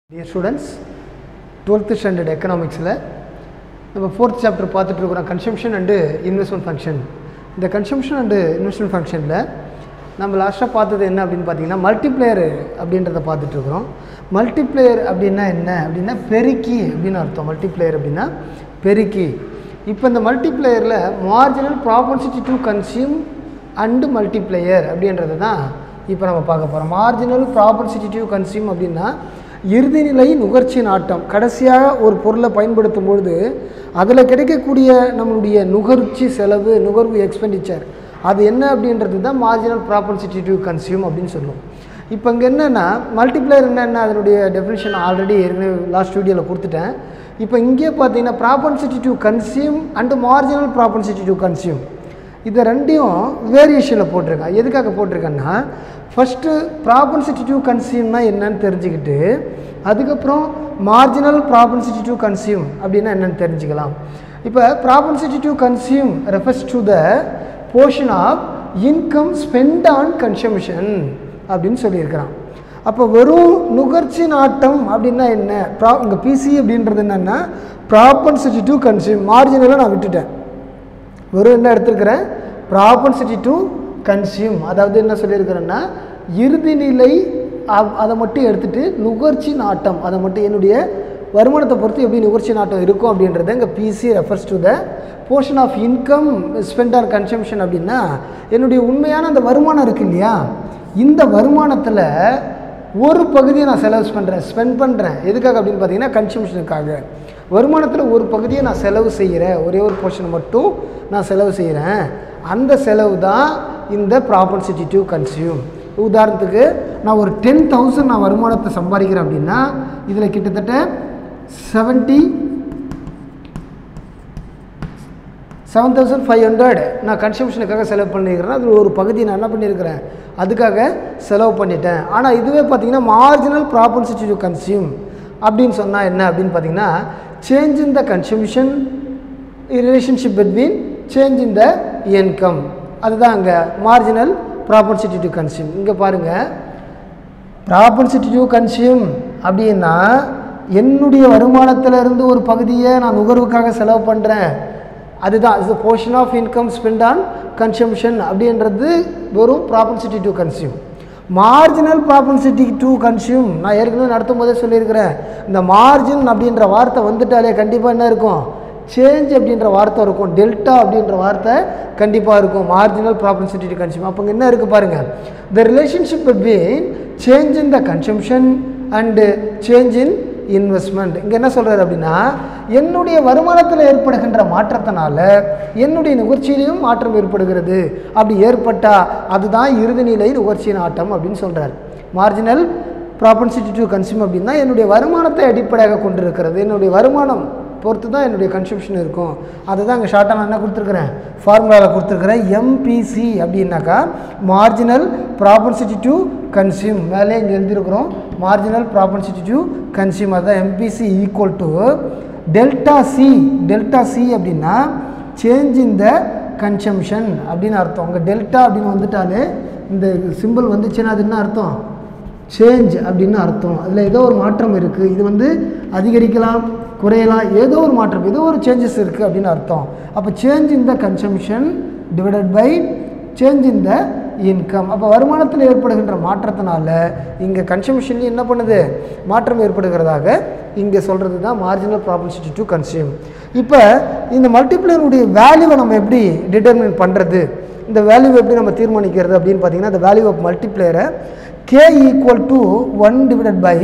dear students twelfth standard எக்கனாமிக்ஸில் நம்ம fourth chapter பார்த்துட்டு இருக்கிறோம் கன்சம்ஷன் அண்டு இன்வெஸ்ட்மெண்ட் ஃபங்க்ஷன் இந்த கன்சம்ஷன் அண்டு இன்வெஸ்ட்மெண்ட் ஃபங்க்ஷனில் நம்ம லாஸ்ட்டாக பார்த்தது என்ன அப்படின்னு பார்த்தீங்கன்னா மல்டிப்ளேயர் அப்படின்றத பார்த்துட்ருக்குறோம் மல்டிப்ளேயர் அப்படின்னா என்ன அப்படின்னா பெருக்கி அப்படின்னு அர்த்தம் மல்டிப்ளேயர் அப்படின்னா பெருக்கி இப்போ இந்த மல்டிப்ளேயரில் marginal propensity to consume and multiplier அப்படின்றது தான் இப்போ நம்ம பார்க்க போகிறோம் மார்ஜினல் ப்ராபன்சிட்டி டு கன்சியூம் அப்படின்னா இறுதிநிலை நுகர்ச்சி நாட்டம் கடைசியாக ஒரு பொருளை பயன்படுத்தும் பொழுது அதில் கிடைக்கக்கூடிய நம்மளுடைய நுகர்ச்சி செலவு நுகர்வு எக்ஸ்பெண்டிச்சர் அது என்ன அப்படின்றது தான் மார்ஜினல் ப்ராபன்சிட்டி டு கன்சியூம் அப்படின்னு சொல்லுவோம் இப்போ இங்கே என்னென்னா மல்டிப்ளேயர் என்னென்ன அதனுடைய டெஃபினேஷன் ஆல்ரெடி ஏற்கனவே லாஸ்ட் வீடியோவில் கொடுத்துட்டேன் இப்போ இங்கே பார்த்தீங்கன்னா propensity to consume and marginal propensity to consume இதை ரெண்டையும் வேரியேஷனில் போட்டிருக்கேன் எதுக்காக போட்டிருக்கேன்னா ஃபஸ்ட்டு ப்ராபன்சிட்டி டு கன்சியூம்னா என்னன்னு தெரிஞ்சுக்கிட்டு அதுக்கப்புறம் மார்ஜினல் ப்ராபன்சிட்டி டு கன்சியூம் அப்படின்னா என்னென்னு தெரிஞ்சுக்கலாம் இப்போ propensity to consume refers to the portion of income spent on consumption அப்படின்னு சொல்லியிருக்கிறான் அப்போ வெறும் நுகர்ச்சி நாட்டம் அப்படின்னா என்ன ப்ரா இங்கே பிசி அப்படின்றது என்னென்னா ப்ராபன்சிட்டி டு கன்சியூம் மார்ஜினலாக நான் விட்டுட்டேன் வெறும் என்ன எடுத்திருக்கிறேன் ப்ராபன்சிட்டி டு கன்சியூம் அதாவது என்ன சொல்லியிருக்கிறேன்னா இறுதி நிலை அ- அதை மட்டும் எடுத்துகிட்டு நுகர்ச்சி நாட்டம் அதை மட்டும் என்னுடைய வருமானத்தை பொறுத்து எப்படி நுகர்ச்சி நாட்டம் இருக்கும் அப்படின்றத இங்கே PC refers to the portion of income spent on consumption அப்படின்னா என்னுடைய உண்மையான அந்த வருமானம் இருக்கு இல்லையா இந்த வருமானத்தில் ஒரு பகுதியை நான் செலவு பண்ணுறேன் ஸ்பெண்ட் பண்ணுறேன் எதுக்காக அப்படின்னு பார்த்தீங்கன்னா கன்சம்ஷனுக்காக வருமானத்தில் ஒரு பகுதியை நான் செலவு செய்கிறேன் ஒரே ஒரு போர்ஷன் மட்டும் நான் செலவு செய்கிறேன் அந்த செலவு தான் இந்த ப்ராபன்சிட்டி டு கன்சியூம் உதாரணத்துக்கு நான் ஒரு டென் தௌசண்ட் நான் வருமானத்தை சம்பாதிக்கிறேன் அப்படின்னா இதில் கிட்டத்தட்ட seventy seven thousand five hundred நான் கன்சம்ஷனுக்காக செலவு பண்ணியிருக்கிறேன் அது ஒரு பகுதி நான் என்ன பண்ணியிருக்கிறேன் அதுக்காக செலவு பண்ணிட்டேன் ஆனால் இதுவே பார்த்தீங்கன்னா மார்ஜினல் ப்ராபன்சிட்டி டு கன்சியூம் அப்படின்னு சொன்னால் என்ன அப்படின்னு பார்த்தீங்கன்னா change in the consumption relationship between change in the income அதுதான் அங்கே மார்ஜினல் ப்ராபன்சிட்டி டு கன்சியூம் இங்கே பாருங்கள் ப்ராபன்சிட்டி டு கன்சியூம் அப்படின்னா என்னுடைய வருமானத்தில் இருந்து ஒரு பகுதியை நான் நுகர்வுக்காக செலவு பண்ணுறேன் அதுதான் இது portion of income spent on consumption அப்படின்றது வெறும் propensity to consume marginal propensity to consume நான் ஏற்கனவே நடத்தும் போதே சொல்லியிருக்கிறேன் இந்த மார்ஜின் அப்படின்ற வார்த்தை வந்துட்டாலே கண்டிப்பாக என்ன இருக்கும் சேஞ்ச் அப்படின்ற வார்த்தை இருக்கும் டெல்டா அப்படின்ற வார்த்தை கண்டிப்பாக இருக்கும் மார்ஜினல் ப்ராபன்சிட்டி டு கன்சியூம் அப்போ இங்க என்ன இருக்குது பாருங்கள் the relationship between change in the consumption and change in investment இங்கே என்ன சொல்கிறாரு அப்படின்னா என்னுடைய வருமானத்தில் ஏற்படுகின்ற மாற்றத்தினால என்னுடைய நுகர்ச்சியிலையும் மாற்றம் ஏற்படுகிறது அப்படி ஏற்பட்டால் அதுதான் இறுதிநிலை நுகர்ச்சியின் ஆட்டம் அப்படின்னு சொல்கிறார் மார்ஜினல் ப்ராபன்சிட்டி டு கன்சியூம் அப்படின்னா என்னுடைய வருமானத்தை அடிப்படையாக கொண்டிருக்கிறது என்னுடைய வருமானம் பொறுத்து தான் என்னுடைய கன்சம்ஷன் இருக்கும் அதை தான் இங்கே ஷார்ட்டாக நான் என்ன கொடுத்துருக்குறேன் ஃபார்முலாவில் கொடுத்துருக்குறேன் எம்பிசி அப்படின்னாக்கா மார்ஜினல் ப்ராபன்சிட்டி டு கன்சியூம் மேலே இங்கே எழுதியிருக்கிறோம் மார்ஜினல் ப்ராபன்சிட்டி டு கன்சியூம் அதுதான் MPC equal to delta C delta C அப்படின்னா சேஞ்ச் இன் த கன்சம்ஷன் அப்படின்னு அர்த்தம் அங்கே டெல்டா அப்படின்னு வந்துட்டாலே இந்த சிம்பிள் வந்துச்சுன்னா அது என்ன அர்த்தம் சேஞ்ச் அப்படின்னு அர்த்தம் அதில் ஏதோ ஒரு மாற்றம் இருக்குது இது வந்து அதிகரிக்கலாம் குறையலாம் ஏதோ ஒரு மாற்றம் ஏதோ ஒரு சேஞ்சஸ் இருக்குது அப்படின்னு அர்த்தம் அப்போ change in the consumption divided by change in the income அப்போ வருமானத்தில் ஏற்படுகின்ற மாற்றத்தினால இங்கே கன்சம்ஷன்லேயும் என்ன பண்ணுது மாற்றம் ஏற்படுகிறதாக இங்கே சொல்கிறது தான் மார்ஜினல் ப்ராபன்சிட்டி டு கன்சியூம் இப்போ இந்த மல்டிப்ளேயருடைய வேல்யூவை நம்ம எப்படி டிட்டர்மின் பண்ணுறது இந்த வேல்யூ எப்படி நம்ம தீர்மானிக்கிறது அப்படின்னு பார்த்தீங்கன்னா இந்த வேல்யூ ஆஃப் மல்டிப்ளேயரை K equal to one divided by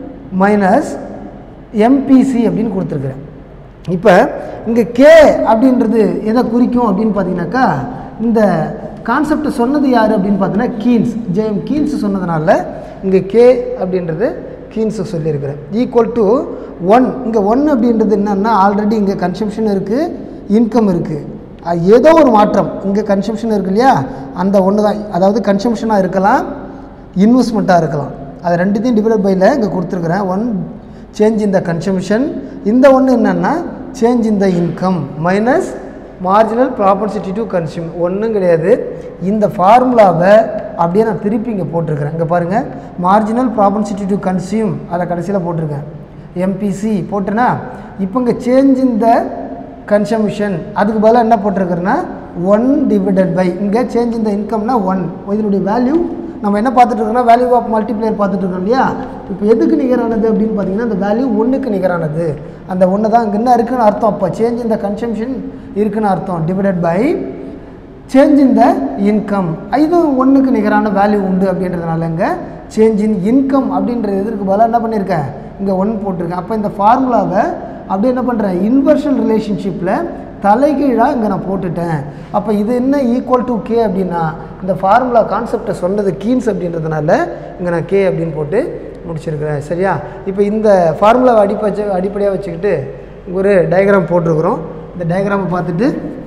minus MPC அப்படின்னு கொடுத்துருக்குறேன் இப்போ இங்கே கே அப்படின்றது எதை குறிக்கும் அப்படின்னு பார்த்தீங்கன்னாக்கா இந்த கான்செப்ட் சொன்னது யார் அப்படின்னு பார்த்தீங்கன்னா கீன்ஸ் ஜேஎம் கீன்ஸ் சொன்னதுனால இங்கே கே அப்படின்றது கீன்ஸ் சொல்லியிருக்கிறேன் ஈக்குவல் டு ஒன் இங்கே ஒன் அப்படின்றது என்னன்னா ஆல்ரெடி இங்கே கன்சம்ஷன் இருக்குது இன்கம் இருக்குது ஏதோ ஒரு மாற்றம் இங்கே கன்சம்ஷன் இருக்கு இல்லையா அந்த ஒன்று தான் அதாவது கன்சம்ஷனாக இருக்கலாம் இன்வெஸ்ட்மெண்ட்டாக இருக்கலாம் அது ரெண்டுத்தையும் டிவைட் பையில் இங்கே கொடுத்துருக்குறேன் one change in the consumption இந்த ஒன்று என்னென்னா change in the income minus marginal propensity to consume ஒன்றும் கிடையாது இந்த ஃபார்முலாவை அப்படியே நான் திருப்பி இங்கே போட்டிருக்கிறேன் இங்கே பாருங்கள் மார்ஜினல் ப்ராபன்சிட்டி டு கன்சியூம் அதை கடைசியில் போட்டிருக்கேன் எம்பிசி போட்டேன்னா இப்போ இங்கே சேஞ்ச் இன் த கன்சம்ஷன் அதுக்கு பதிலாக என்ன போட்டிருக்கிறேன்னா ஒன் டிவைடட் பை இங்கே சேஞ்ச் இந்த இன்கம்னா ஒன் இதனுடைய வேல்யூ நம்ம என்ன பார்த்துட்டு இருக்கோம்னா வேல்யூ ஆஃப் மல்டிப்ளையர் பார்த்துட்டு இருக்கோம் இல்லையா இப்போ எதுக்கு நிகரானது அப்படின்னு பார்த்தீங்கன்னா அந்த வேல்யூ ஒன்றுக்கு நிகரானது அந்த ஒன்று தான் இங்கே என்ன இருக்குன்னு அர்த்தம் அப்போ சேஞ்ச் இந்த கன்சம்ஷன் இருக்குன்னு அர்த்தம் divided by change in the income இது ஒன்றுக்கு நிகரான வேல்யூ உண்டு அப்படின்றதுனால இங்கே சேஞ்ச் இன் இன்கம் அப்படின்ற இதற்கு பதிலாக என்ன பண்ணியிருக்கேன் இங்கே ஒன் போட்டிருக்கேன் அப்போ இந்த ஃபார்முலாவை அப்படியே என்ன பண்ணுறேன் இன்வர்ஷன் ரிலேஷன்ஷிப்பில் தலைகீழாக இங்கே நான் போட்டுட்டேன் அப்போ இது என்ன ஈக்குவல் டு கே அப்படின்னா இந்த ஃபார்முலா கான்செப்டை சொன்னது கீன்ஸ் அப்படின்றதுனால இங்கே நான் கே அப்படின்னு போட்டு முடிச்சிருக்கிறேன் சரியா இப்போ இந்த ஃபார்முலாவை அடிப்ப வச்சு அடிப்படையாக வச்சுக்கிட்டு ஒரு டயக்ராம் போட்டிருக்கிறோம் இந்த டயக்ராமை பார்த்துட்டு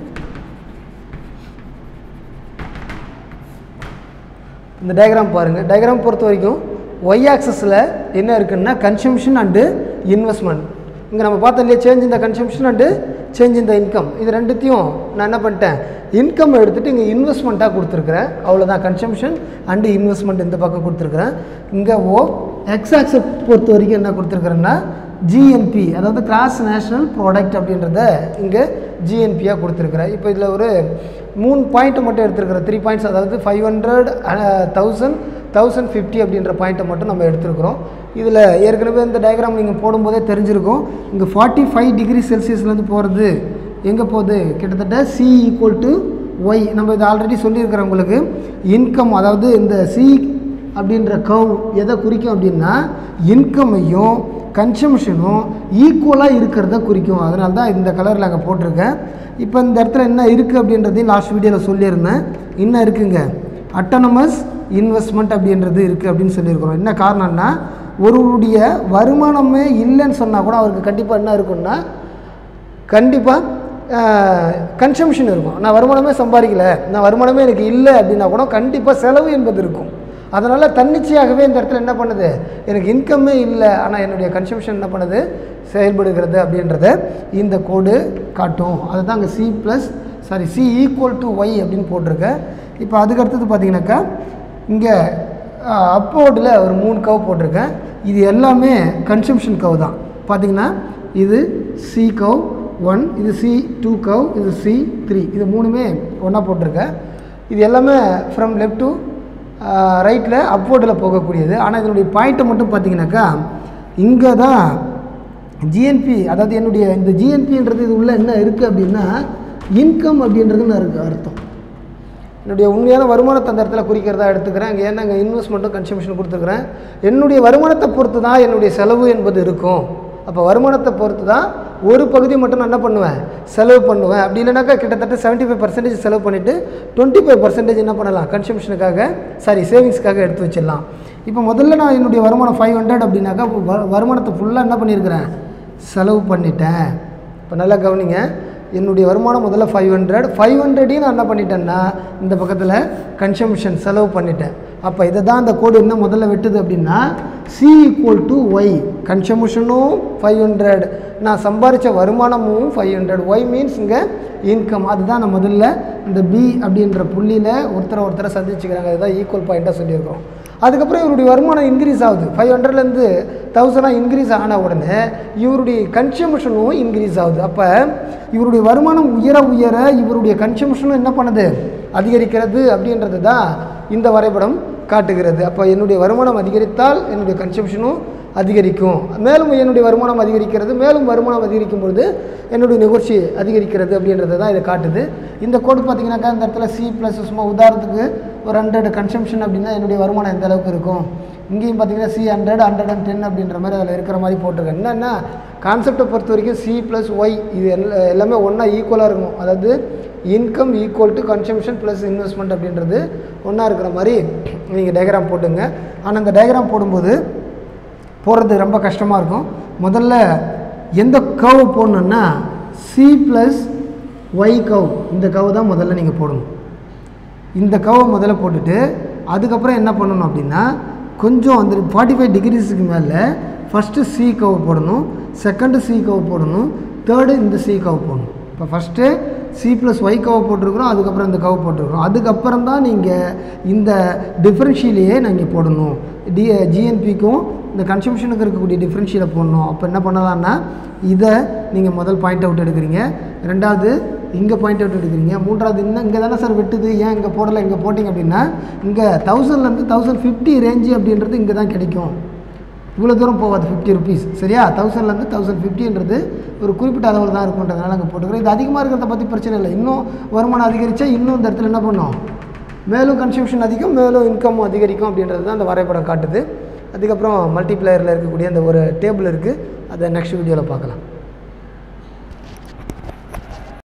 இந்த டயக்ராம் பாருங்கள் டயக்ராம் பொறுத்த வரைக்கும் ஒய் ஆக்சஸில் என்ன இருக்குன்னா கன்சம்ஷன் அண்டு இன்வெஸ்ட்மெண்ட் இங்கே நம்ம பார்த்தோம் இல்லையா சேஞ்ச் இந்த கன்சம்ஷன் அண்டு சேஞ்ச் இந்த இன்கம் இது ரெண்டுத்தையும் நான் என்ன பண்ணிட்டேன் இன்கம் எடுத்துகிட்டு இங்கே இன்வெஸ்ட்மெண்ட்டாக கொடுத்துருக்குறேன் அவ்வளோதான் கன்சம்ஷன் அண்டு இன்வெஸ்ட்மெண்ட் இந்த பக்கம் கொடுத்துருக்குறேன் இங்கே ஓ எக்ஸ் ஆக்சஸ் பொறுத்த வரைக்கும் என்ன கொடுத்துருக்குறேன்னா ஜிஎன்பி அதாவது கிராஸ் நேஷனல் ப்ராடக்ட் அப்படின்றத இங்கே ஜிஎன்பியாக கொடுத்துருக்குறேன் இப்போ இதில் ஒரு மூணு பாயிண்ட்டை மட்டும் எடுத்துருக்குறேன் த்ரீ பாயிண்ட்ஸ் அதாவது five hundred thousand thousand fifty அப்படின்ற பாயிண்ட்டை மட்டும் நம்ம எடுத்துருக்குறோம் இதில் ஏற்கனவே இந்த டயக்ராம் நீங்கள் போடும்போதே தெரிஞ்சிருக்கும் இங்கே ஃபார்ட்டி ஃபைவ் டிகிரி செல்சியஸ்லேருந்து போகிறது எங்கே போகுது கிட்டத்தட்ட சி ஈக்குவல் டு ஒய் நம்ம இதை ஆல்ரெடி சொல்லியிருக்கிறோம் உங்களுக்கு இன்கம் அதாவது இந்த சி அப்படின்ற கவ் எதை குறிக்கும் அப்படின்னா இன்கம்மையும் கன்சம்ஷனும் ஈக்குவலாக இருக்கிறத குறிக்கும் அதனால தான் இந்த கலரில் அங்கே போட்டிருக்கேன் இப்போ இந்த இடத்துல என்ன இருக்குது அப்படின்றதையும் லாஸ்ட் வீடியோவில் சொல்லியிருந்தேன் என்ன இருக்குங்க அட்டானமஸ் இன்வெஸ்ட்மெண்ட் அப்படின்றது இருக்குது அப்படின்னு சொல்லியிருக்கிறோம் என்ன காரணம்னா ஒருவருடைய வருமானமே இல்லைன்னு சொன்னால் கூட அவருக்கு கண்டிப்பாக என்ன இருக்குன்னா கண்டிப்பாக கன்சம்ஷன் இருக்கும் நான் வருமானமே சம்பாதிக்கல நான் வருமானமே எனக்கு இல்லை அப்படின்னா கூட கண்டிப்பாக செலவு என்பது இருக்கும் அதனால் தன்னிச்சையாகவே இந்த இடத்துல என்ன பண்ணுது எனக்கு இன்கம்மே இல்லை ஆனால் என்னுடைய கன்சம்ஷன் என்ன பண்ணுது செயல்படுகிறது அப்படின்றத இந்த கோடு காட்டும் அதுதான் அங்கே C plus sorry C equal to Y அப்படின்னு போட்டிருக்கேன் இப்போ அதுக்கு அடுத்தது பார்த்தீங்கன்னாக்கா இங்கே அப்போர்டில் ஒரு மூணு கவ் போட்டிருக்கேன் இது எல்லாமே கன்சம்ஷன் கவ் தான் பார்த்தீங்கன்னா இது சி கவ் ஒன் இது சி டூ கவ் இது சி த்ரீ இது மூணுமே ஒன்றா போட்டிருக்கேன் இது எல்லாமே ஃப்ரம் லெஃப்ட் டு ரைட்டில் அப்வோர்டில் போகக்கூடியது ஆனால் இதனுடைய பாயிண்ட்டை மட்டும் பார்த்தீங்கன்னாக்கா இங்கே தான் ஜிஎன்பி அதாவது என்னுடைய இந்த ஜிஎன்பின்றது இது உள்ள என்ன இருக்குது அப்படின்னா இன்கம் அப்படின்றதுன்னு இருக்குது அர்த்தம் என்னுடைய உண்மையான வருமானத்தை அந்த இடத்துல குறிக்கிறதா எடுத்துக்கிறேன் இங்கே ஏன்னா இங்கே இன்வெஸ்ட்மெண்ட்டும் கன்சம்ஷன் கொடுத்துருக்குறேன் என்னுடைய வருமானத்தை பொறுத்து தான் என்னுடைய செலவு என்பது இருக்கும் அப்போ வருமானத்தை பொறுத்து தான் ஒரு பகுதி மட்டும் நான் என்ன பண்ணுவேன் செலவு பண்ணுவேன் அப்படி இல்லைனாக்கா கிட்டத்தட்ட செவன்ட்டி ஃபைவ் பர்சன்டேஜ் செலவு பண்ணிவிட்டு டுவெண்ட்டி ஃபைவ் பர்சன்டேஜ் என்ன பண்ணலாம் கன்சம்ஷனுக்காக சாரி சேவிங்ஸ்க்காக எடுத்து வச்சிடலாம் இப்போ முதல்ல நான் என்னுடைய வருமானம் ஃபைவ் ஹண்ட்ரட் அப்படின்னாக்கா வ- வருமானத்தை ஃபுல்லாக என்ன பண்ணியிருக்கிறேன் செலவு பண்ணிட்டேன் இப்போ நல்லா கவனிங்க என்னுடைய வருமானம் முதல்ல ஃபைவ் ஹண்ட்ரட் ஃபைவ் ஹண்ட்ரடையும் நான் என்ன பண்ணிட்டேன்னா இந்த பக்கத்தில் கன்சம்ஷன் செலவு பண்ணிட்டேன் அப்போ இதை தான் அந்த கோடு என்ன முதல்ல வெட்டுது அப்படின்னா சி ஈக்குவல் டு ஒய் கன்சம்ஷனும் ஃபைவ் ஹண்ட்ரட் நான் சம்பாரித்த வருமானமும் ஃபைவ் ஹண்ட்ரட் ஒய் மீன்ஸ் இங்கே இன்கம் அதுதான் நான் முதல்ல இந்த பி அப்படின்ற புள்ளியில் ஒருத்தரை ஒருத்தரை சந்திச்சுக்கிறாங்க அதுதான் ஈக்குவல் பாயிண்ட்டாக சொல்லியிருக்கோம் அதுக்கப்புறம் இவருடைய வருமானம் இன்க்ரீஸ் ஆகுது ஃபைவ் ஹண்ட்ரட்லேருந்து தௌசண்டாக இன்க்ரீஸ் ஆன உடனே இவருடைய கன்சம்ஷனும் இன்க்ரீஸ் ஆகுது அப்போ இவருடைய வருமானம் உயர உயர இவருடைய கன்சம்ஷனும் என்ன பண்ணுது அதிகரிக்கிறது அப்படின்றது தான் இந்த வரைபடம் காட்டுகிறது அப்போ என்னுடைய வருமானம் அதிகரித்தால் என்னுடைய கன்சம்ஷனும் அதிகரிக்கும் மேலும் என்னுடைய வருமானம் அதிகரிக்கிறது மேலும் வருமானம் அதிகரிக்கும் பொழுது என்னுடைய நுகர்ச்சி அதிகரிக்கிறது அப்படின்றது தான் இதை காட்டுது இந்த கோடு பார்த்தீங்கன்னாக்கா இந்த இடத்துல சி ப்ளஸ் சும்மா உதாரணத்துக்கு ஒரு ஹண்ட்ரட் கன்சம்ஷன் அப்படின்னா என்னுடைய வருமானம் எந்த அளவுக்கு இருக்கும் இங்கேயும் பார்த்தீங்கன்னா C hundred hundred and ten அப்படின்ற மாதிரி அதில் இருக்கிற மாதிரி போட்டிருக்கேன் என்னென்னா கான்செப்டை பொறுத்த வரைக்கும் சி ப்ளஸ் ஒய் இது எல்லா எல்லாமே ஒன்றா ஈக்குவலாக இருக்கும் அதாவது income equal to consumption plus investment அப்படின்றது ஒன்றா இருக்கிற மாதிரி நீங்கள் டயக்ராம் போட்டுங்க ஆனால் அந்த டயக்ராம் போடும்போது போடுறது ரொம்ப கஷ்டமாக இருக்கும் முதல்ல எந்த கவ் போடணுன்னா சி ப்ளஸ் ஒய் கவ் இந்த கவ் தான் முதல்ல நீங்கள் போடணும் இந்த கவை முதல்ல போட்டுட்டு அதுக்கப்புறம் என்ன பண்ணணும் அப்படின்னா கொஞ்சம் அந்த ஃபார்ட்டி ஃபைவ் டிகிரிஸுக்கு மேலே ஃபஸ்ட்டு சி கவ் போடணும் செகண்டு சி கவ் போடணும் தேர்டு இந்த சி கவ் போடணும் இப்போ first C plus Y curve போட்டிருக்கிறோம் அதுக்கப்புறம் இந்த கவ் போட்டிருக்கிறோம் அதுக்கப்புறம் தான் நீங்கள் இந்த டிஃப்ரென்ஷியலையே நீங்கள் போடணும் டி ஜிஎன்பிக்கும் இந்த கன்சம்ஷனுக்கு இருக்கக்கூடிய டிஃப்ரென்ஷியலை போடணும் அப்போ என்ன பண்ணலாம்னா இதை நீங்கள் முதல் பாயிண்ட் அவுட் எடுக்கிறீங்க ரெண்டாவது இங்கே பாயிண்ட் அவுட் எடுக்கிறீங்க மூன்றாவது இன்னும் இங்கே தானே சார் வெட்டுது ஏன் இங்கே போடலை இங்கே போட்டிங்க அப்படின்னா இங்கே தௌசண்ட்லேருந்து தௌசண்ட் ஃபிஃப்டி ரேஞ்சு அப்படின்றது இங்கே தான் கிடைக்கும் இவ்வளோ தூரம் போகாது ஃபிஃப்டி ருபீஸ் சரியா தௌசண்ட்லேருந்து தௌசண்ட் ஃபிஃப்டின்றது ஒரு குறிப்பிட்ட அளவில் தான் இருக்குன்றதுனால அங்கே போட்டுக்கிறோம் இது அதிகமாக இருக்கிறத பற்றி பிரச்சனை இல்லை இன்னும் வருமானம் அதிகரித்தா இன்னும் இந்த இடத்துல என்ன பண்ணும் மேலும் கன்சம்ஷன் அதிகம் மேலும் இன்கம் அதிகரிக்கும் அப்படின்றது தான் அந்த வரைபடம் காட்டுது அதுக்கப்புறம் மல்டிப்ளேயரில் இருக்கக்கூடிய அந்த ஒரு டேபிள் இருக்குது அதை நெக்ஸ்ட் வீடியோவில் பார்க்கலாம்